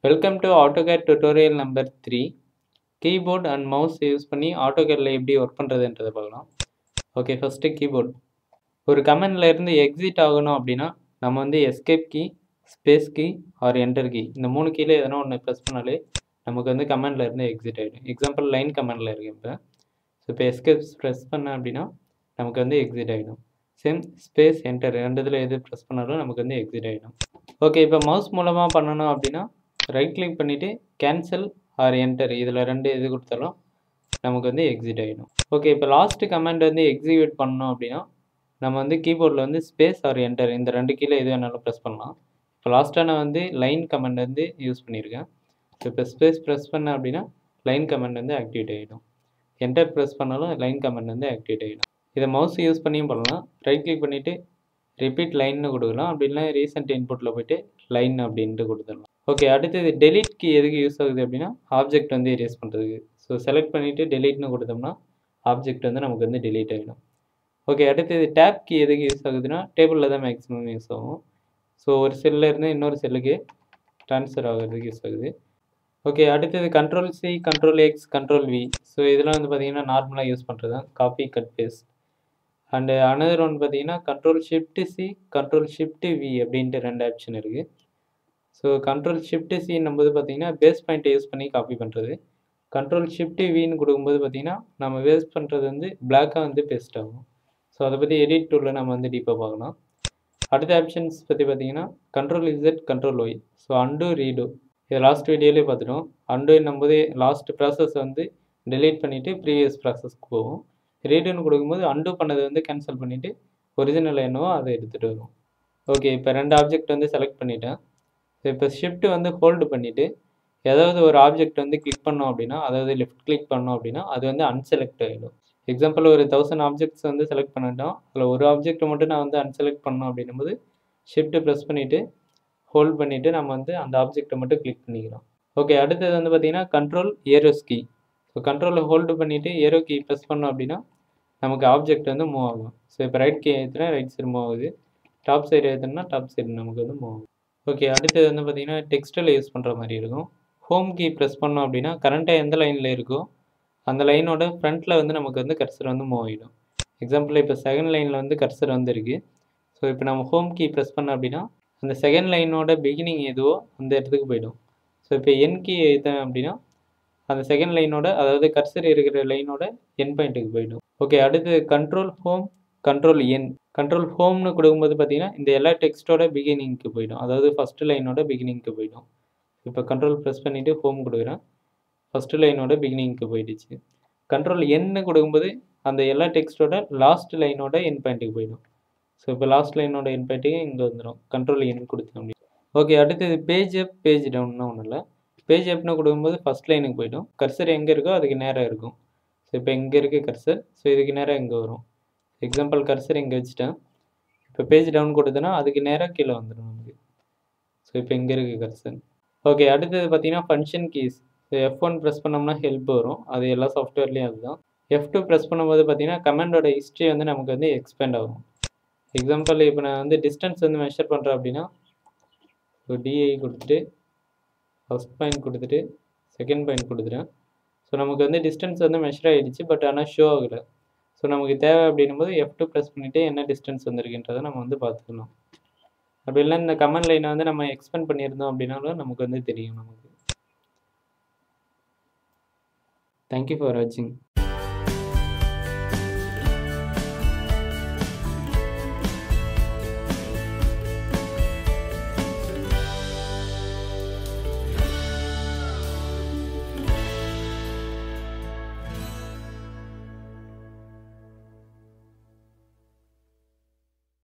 welcome to AutoCAD tutorial number three keyboard and mouse use பண்ணி AutoCADல எப்படி work பண்ணுறதுன்றதை பார்க்கலாம் ஓகே ஃபஸ்ட்டு கீபோர்ட் ஒரு கமெண்டில் இருந்து எக்ஸிட் ஆகணும் அப்படின்னா நம்ம வந்து escape key space key or enter key இந்த மூணு கீழே எதனா ஒன்று ப்ரெஸ் பண்ணாலே நமக்கு வந்து கமெண்டில் இருந்து எக்ஸிட் ஆகிடும் எக்ஸாம்பிள் லைன் கமெண்டில் இருக்கு இப்போ ஸோ இப்போ எஸ்கேப் ப்ரெஸ் பண்ணேன் அப்படின்னா நமக்கு வந்து எக்ஸிட் ஆகிடும் சேம் ஸ்பேஸ் என்டர் ரெண்டுத்தில் எது ப்ரெஸ் பண்ணாலும் நமக்கு வந்து எக்ஸிட் ஆகிடும் ஓகே இப்போ மவுஸ் மூலமாக பண்ணணும் அப்படின்னா ரைட் கிளிக் பண்ணிவிட்டு கேன்சல் ஆர் என்டர் இதில் ரெண்டு இது கொடுத்தாலும் நமக்கு வந்து எக்ஸிட் ஆகிடும் ஓகே இப்போ லாஸ்ட்டு கமெண்ட் வந்து எக்ஸிக்யூட் பண்ணணும் அப்படின்னா நம்ம வந்து கீபோர்டில் வந்து ஸ்பேஸ் ஆர் என்டர் இந்த ரெண்டு கீழே எது வேணாலும் ப்ரெஸ் பண்ணலாம் இப்போ லாஸ்ட்டாக நான் வந்து லைன் கமெண்ட் வந்து யூஸ் பண்ணியிருக்கேன் ஸோ இப்போ ஸ்பேஸ் ப்ரெஸ் பண்ணேன் அப்படின்னா லைன் கமெண்ட் வந்து ஆக்டிவேட் ஆகிடும் என்டர் ப்ரெஸ் பண்ணாலும் லைன் கமெண்ட் வந்து ஆக்டிவேட் ஆகிடும் இதை மவுஸ் யூஸ் பண்ணியும் பண்ணலாம் ரைட் கிளிக் பண்ணிவிட்டு ரிப்பீட் லைன்னு கொடுக்கலாம் அப்படி இல்லைனா ரீசெண்ட் இன்புட்டில் போயிட்டு லைன் அப்படின்ட்டு கொடுத்துடலாம் ஓகே அடுத்தது டெலிட் கீ எதுக்கு யூஸ் ஆகுது அப்படின்னா ஆப்ஜெக்ட் வந்து எரேஸ் பண்ணுறதுக்கு ஸோ செலக்ட் பண்ணிவிட்டு டெலிட்னு கொடுத்தோம்னா ஆப்ஜெக்ட் வந்து நமக்கு வந்து டெலீட் ஆகிடும் ஓகே அடுத்தது டேப் கீ எதுக்கு யூஸ் ஆகுதுன்னா டேபிளில் தான் மேக்ஸிமம் யூஸ் ஆகும் ஸோ ஒரு செல்லில் இருந்து இன்னொரு செல்லுக்கு ட்ரான்ஸ்ஃபர் ஆகிறதுக்கு யூஸ் ஆகுது ஓகே அடுத்தது control C control X control V so இதெல்லாம் வந்து பார்த்திங்கன்னா நார்மலாக யூஸ் பண்ணுறது தான் copy cut paste and another one பார்த்தீங்கன்னா control shift C control shift V அப்படின்ட்டு ரெண்டு ஆப்ஷன் இருக்குது ஸோ கண்ட்ரோல் ஷிஃப்ட் சின்னும் போது பார்த்தீங்கன்னா பேஸ் பாயிண்ட்டை யூஸ் பண்ணி காப்பி பண்ணுறது கண்ட்ரோல் ஷிஃப்ட் வின்னு கொடுக்கும்போது பார்த்தீங்கன்னா நம்ம வேஸ்ட் பண்ணுறது வந்து பிளாக்காக வந்து பேஸ்ட் ஆகும் ஸோ அதை பற்றி எடிட் டூலில் நம்ம வந்து டீப்பாக பார்க்கலாம் அடுத்த ஆப்ஷன்ஸ் பற்றி பார்த்தீங்கன்னா control Z control Y so and redo இது லாஸ்ட் வீடியோலேயே பார்த்துட்டோம் அண்டு என்னும்போது லாஸ்ட் ப்ராசஸ் வந்து டெலீட் பண்ணிவிட்டு ப்ரீவியஸ் ப்ராசஸ்க்கு போகும் ரீடுன்னு கொடுக்கும்போது அண்டு பண்ணதை வந்து கேன்சல் பண்ணிவிட்டு ஒரிஜினல் என்னவோ அதை எடுத்துகிட்டு வரும் ஓகே இப்போ ரெண்டு ஆப்ஜெக்ட் வந்து செலக்ட் பண்ணிட்டேன் இப்போ ஷிஃப்ட் வந்து ஹோல்டு பண்ணிவிட்டு ஏதாவது ஒரு ஆப்ஜெக்ட் வந்து கிளிக் பண்ணோம் அப்படின்னா அதாவது லெஃப்ட் கிளிக் பண்ணோம் அப்படின்னா அது வந்து அன்செலக்ட் ஆகிடும் எக்ஸாம்பிள் ஒரு தௌசண்ட் ஆப்ஜெக்ட்ஸ் வந்து செலக்ட் பண்ணிட்டோம் அதில் ஒரு ஆப்ஜெக்ட் மட்டும் நான் வந்து அன்செலக்ட் பண்ணோம் அப்படின்னும் போது ஷிஃப்ட்டு ப்ரெஸ் பண்ணிவிட்டு ஹோல்ட் பண்ணிவிட்டு நம்ம வந்து அந்த ஆப்ஜெக்ட்டை மட்டும் கிளிக் பண்ணிக்கிறோம் ஓகே அடுத்தது வந்து பார்த்திங்கன்னா கண்ட்ரோல் ஏரோஸ் கீ ஸோ கண்ட்ரோலில் ஹோல்டு பண்ணிவிட்டு ஏரோ கீ ப்ரெஸ் பண்ணோம் அப்படின்னா நமக்கு ஆப்ஜெக்ட் வந்து மூவ் ஆகும் ஸோ இப்போ ரைட் கீ ஏற்றுனா ரைட் சைடு மூவ் ஆகுது டாப் சைடு ஏற்றுனா டாப் சைடு நமக்கு வந்து மூவ் ஆகும் ஓகே அடுத்தது வந்து பார்த்திங்கன்னா டெக்ஸ்ட்டில் யூஸ் பண்ணுற மாதிரி இருக்கும் ஹோம் கீ ப்ரெஸ் பண்ணோம் அப்படின்னா கரண்ட்டாக எந்த லைனில் இருக்கோ அந்த லைனோட ஃப்ரண்ட்டில் வந்து நமக்கு வந்து கர்சர் வந்து மூவ் ஆகிடும் எக்ஸாம்பிள் இப்போ செகண்ட் லைனில் வந்து கர்சர் வந்து இருக்குது ஸோ இப்போ நம்ம ஹோம் கீ ப்ரெஸ் பண்ணோம் அப்படின்னா அந்த செகண்ட் லைனோட பிகினிங் எதுவோ அந்த இடத்துக்கு போயிடும் ஸோ இப்போ என் கீ எழுத்தேன் அப்படின்னா அந்த செகண்ட் லைனோட அதாவது கர்சர் இருக்கிற லைனோட என் பாயிண்ட்டுக்கு போயிடும் ஓகே அடுத்து control home control end control ஹோம்னு கொடுக்கும்போது பார்த்தீங்கன்னா இந்த எல்லா டெக்ஸ்ட்டோட பிகினிங்க்கு போயிடும் அதாவது ஃபஸ்ட்டு லைனோட பிகினிங்க்கு போயிடும் இப்போ கண்ட்ரோல் ப்ரெஸ் பண்ணிவிட்டு ஹோம் கொடுக்குறேன் ஃபஸ்ட்டு லைனோட பிகினிங்க்கு போயிடுச்சு கண்ட்ரோல் என்னு கொடுக்கும்போது அந்த எல்லா டெக்ஸ்ட்டோட லாஸ்ட் லைனோட என் பாயிண்ட்டுக்கு போயிடும் ஸோ இப்போ லாஸ்ட் லைனோட என் பாயிண்ட்டுக்கு இங்கே வந்துடும் கண்ட்ரோல் என் கொடுத்தோம் அப்படி ஓகே அடுத்தது பேஜ் அப் பேஜ் டவுன்னா ஒன்றும் இல்லை பேஜ் அப்னு கொடுக்கும்போது ஃபஸ்ட் லைனுக்கு போய்டும் கர்சர் எங்கே இருக்கோ அதுக்கு நேராக இருக்கும் ஸோ இப்போ இங்கே இருக்குது கர்சர் ஸோ இதுக்கு நேராக இங்கே வரும் எக்ஸாம்பிள் கர்சர் இங்கே வச்சுட்டேன் இப்போ பேஜ் டவுன் கொடுத்தேன்னா அதுக்கு நேராக கீழே வந்துடும் நமக்கு ஸோ இப்போ இங்கே இருக்குது கர்சர் ஓகே அடுத்தது பார்த்தீங்கன்னா function keys so F one press பண்ணோம்னா ஹெல்ப் வரும் அது எல்லா சாஃப்ட்வேர்லேயும் அதுதான் எஃப் டூ ப்ரெஸ் பண்ணும்போது பார்த்தீங்கன்னா கமெண்டோட ஹிஸ்ட்ரி வந்து நமக்கு வந்து எக்ஸ்பேண்ட் ஆகும் எக்ஸாம்பிள் இப்போ நான் வந்து டிஸ்டன்ஸ் வந்து மெஷர் பண்ணுறேன் அப்படின்னா ஸோ டிஐ கொடுத்துட்டு ஃபஸ்ட் பாயிண்ட் கொடுத்துட்டு செகண்ட் பாயிண்ட் கொடுத்துட்டேன் ஸோ நமக்கு வந்து டிஸ்டன்ஸ் வந்து மெஷர் ஆகிடுச்சு பட் ஆனால் ஷோ ஆகலை ஸோ நமக்கு தேவை அப்படின்னும் போது எஃப் டூ ப்ரெஸ் பண்ணிவிட்டு என்ன டிஸ்டன்ஸ் வந்திருக்குன்றதை நம்ம வந்து பார்த்துக்கணும் அப்படி இல்லை இந்த கமெண்ட் லைனை வந்து நம்ம எக்ஸ்பெண்ட் பண்ணியிருந்தோம் அப்படின்னாலும் நமக்கு வந்து தெரியும் நமக்கு தேங்க்யூ ஃபார் வாட்சிங்